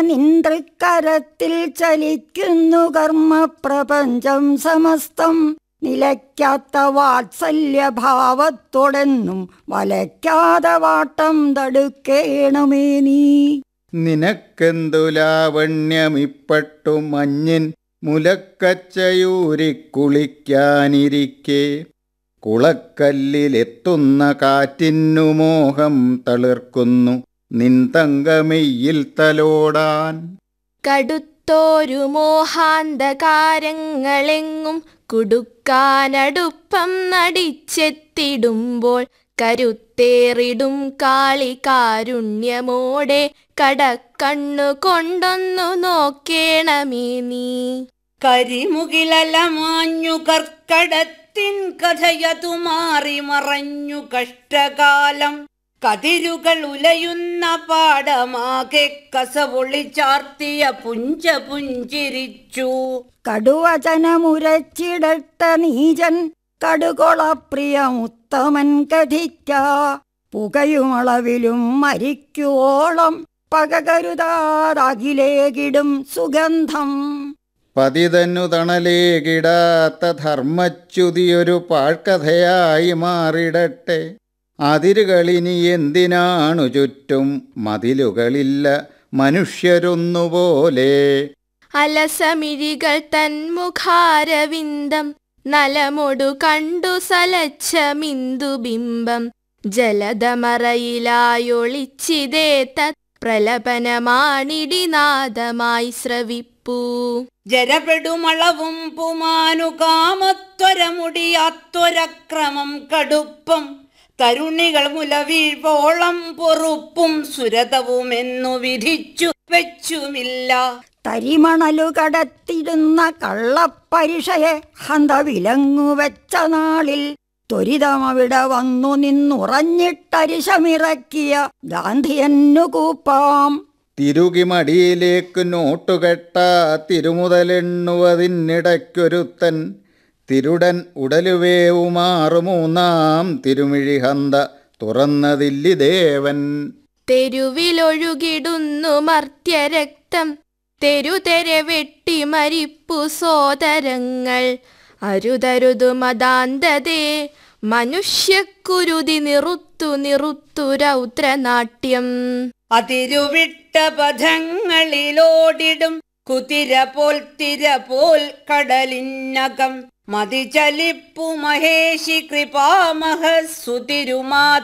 നിന്തൃക്കരത്തിൽ ചലിക്കുന്നു കർമ്മപ്രപഞ്ചം സമസ്തം നിലയ്ക്കാത്ത വാത്സല്യഭാവത്തോടെന്നും വലയ്ക്കാതെ വാട്ടം തടുക്കേണമേ നീ നിനക്കെന്തു ലാവണ്യമിപ്പട്ടു മഞ്ഞിൻ മുലക്കച്ചയൂരിക്കുളിക്കാനിരിക്കെ കുളക്കല്ലിലെത്തുന്ന കാറ്റിന്നു മോഹം തളിർക്കുന്നു നിൻ തങ്കമെയ്യിൽ തലോടാൻ കടുത്തോരു മോഹാന്തകാരങ്ങളെങ്ങും കുടുക്കാനടുപ്പം നടിച്ചെത്തിടുമ്പോൾ കരുത്തേറിടും കാളി കാരുണ്യമോടെ കടക്കണ്ണു കൊണ്ടൊന്നു നോക്കേണമേ നീ കരിമുകിലലമാഞ്ഞു കർക്കടത്തിൻ കഥയതു മാറി മറഞ്ഞു കഷ്ടകാലം കതിരുകൾ ഉലയുന്ന പാടമാകെ കസവൊളിച്ചാർത്തിയ പുഞ്ച പുഞ്ചിരിച്ചു കടുവചനമുരച്ചിടട്ട നീജൻ കടുകൊളപ്രിയ ഉത്തമൻ കഥിക്ക പുകയുമളവിലും മരിക്കുവോളം പകകരുതാതകിലേകിടും സുഗന്ധം പതിതന്നു തണലേകിടാത്ത ധർമ്മച്യുതിയൊരു പാഴ്ക്കഥയായി മാറിടട്ടെ അതിരുകളിനി എന്തിനാണു ചുറ്റും മതിലുകളില്ല മനുഷ്യരൊന്നുപോലെ അലസമിഴികൾ തൻ മുഖാരവിന്ദം നലമൊടു കണ്ടു സലച്ച മിന്ദുബിംബം ജലധമറയിലായൊളിച്ചിതേ തത് പ്രലപനമാണിടിനാദമായി സ്രവിപ്പൂ ജരപെടുമളവും പുമാനുകാമത്വരമുടിയാത്തൊരക്രമം കടുപ്പം തരുണികൾ മുലവീഴ്വോളം പൊറുപ്പും സുരതവുമെന്നു വിധിച്ചു വെച്ചുമില്ല തരിമണലു കടത്തിടുന്ന കള്ളപ്പരിഷയെ ഹന്തവിലങ്ങു വെച്ച നാളിൽ ത്വരിതമവിടെ വന്നു നിന്നുറഞ്ഞിട്ടരിശമിറക്കിയ ഗാന്ധിയന്നു കൂപ്പാം തിരുകിമടിയിലേക്ക് നോട്ടുകെട്ട തിരുമുതലെണ്ണുവതിനിടയ്ക്കൊരുത്തൻ തിരുടൻ ഉടലുവേവുമാറു മൂന്നാം തിരുമിഴിഹന്ത തുറന്നതില്ലി ദേവൻ തെരുവിലൊഴുകിടുന്നു മർത്യരക്തം തെരുതെരെ വെട്ടി മരിപ്പു സോദരങ്ങൾ അരുതരുതു മതാന്തതേ മനുഷ്യക്കുരുതി നിറുത്തു നിറുത്തു രൗദ്രനാട്യം അതിരുവിട്ട പഥങ്ങളിലോടിടും കുതിര പോൽ തിര പോൽ കടലിനകം മതിചലിപ്പു മഹേഷി കൃപാമഹ സുതിരുമാ